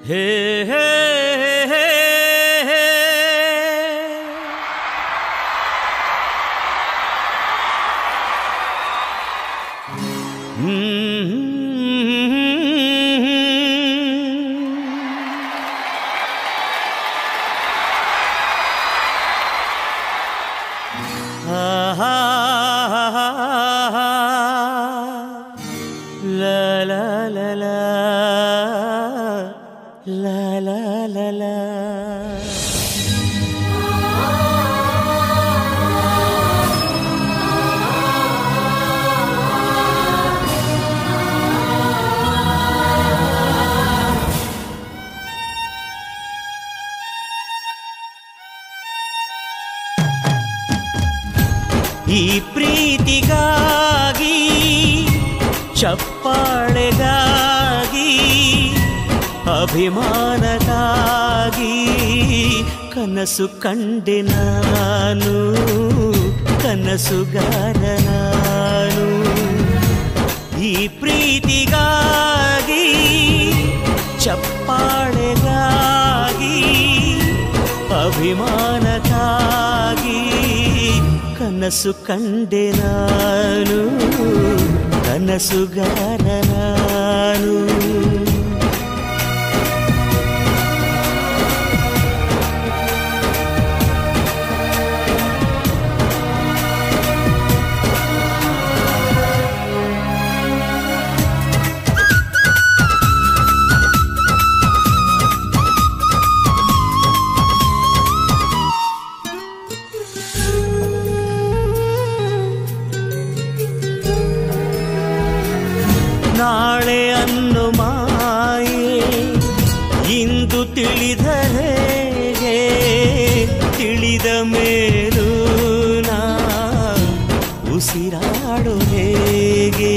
ಹೇ ಹೇ ಹೇ ಹೇ La la la la la la la la ಈ ಪ್ರೀತಿಗಾಗಿ ಚಪ್ಪಾಳೆಗಾಗಿ ಅಭಿಮಾನಕ್ಕಾಗಿ ಕನಸು ಕಂಡೆ ನಾನು ಕನಸುಗಾರ ನಾನು ಈ ಪ್ರೀತಿಗಾಗಿ ಚಪ್ಪಾಳೆಗಾಗಿ ಅಭಿಮಾನಕ್ಕಾಗಿ ಕನಸು ಕಂಡೆ ನಾನು ಕನಸುಗಾರ ನಾನು ನಾಳೆ ಅನ್ನು ಮಾಯೆ ಇಂದು ತಿಳಿದರೇಗೆ ತಿಳಿದ ಮೇಲೂ ನಾ ಉಸಿರಾಡು ಹೇಗೆ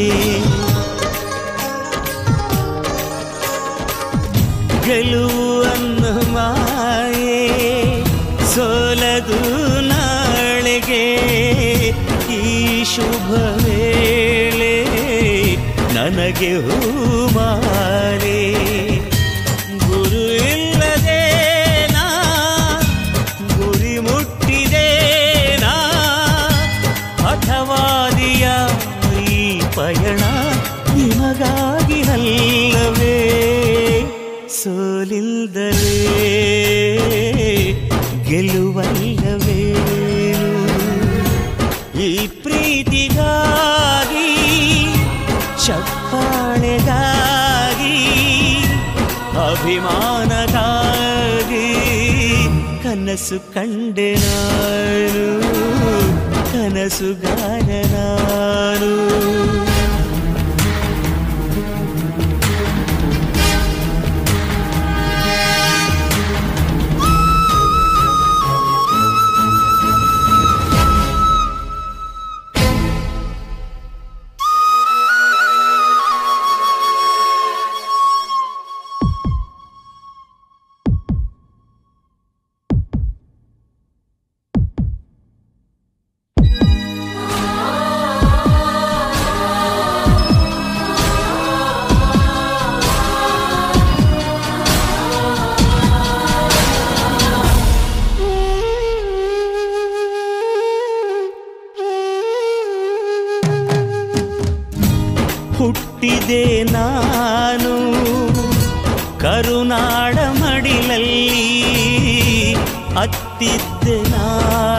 ಗೆಲುವನ್ನು ಮಾಯೆ ಸೋಲದು ನಾಳೆಗೆ ಈ ಶುಭ ವೇಳೆ ನನಗೆ ಹೂಮಾಲೆ ಗುರು ಇಲ್ಲದೆ ನಾ ಗುರಿ ಮುಟ್ಟಿದೆ ನಾ ಹಠವಾದಿಯ ಈ ಪಯಣ ನಿಮಗಾಗಿ ಅಲ್ಲವೇ ಸೋಲಿಲ್ದಲೇ ಗೆಲುವಲ್ಲವೇ ಈ ಪ್ರೀತಿಗಾಗಿ ಚಪ್ಪಾಳೆಗಾಗಿ ಅಭಿಮಾನಗಾಗಿ ಕನಸು ಕಂಡೆ ನಾನು ಕನಸುಗಾರ ನಾನು ಹುಟ್ಟಿದೆ ನಾನು ಕರುನಾಡ ಮಡಿಲಲ್ಲಿ ಅತ್ತಿದ್ದೆ ನಾನು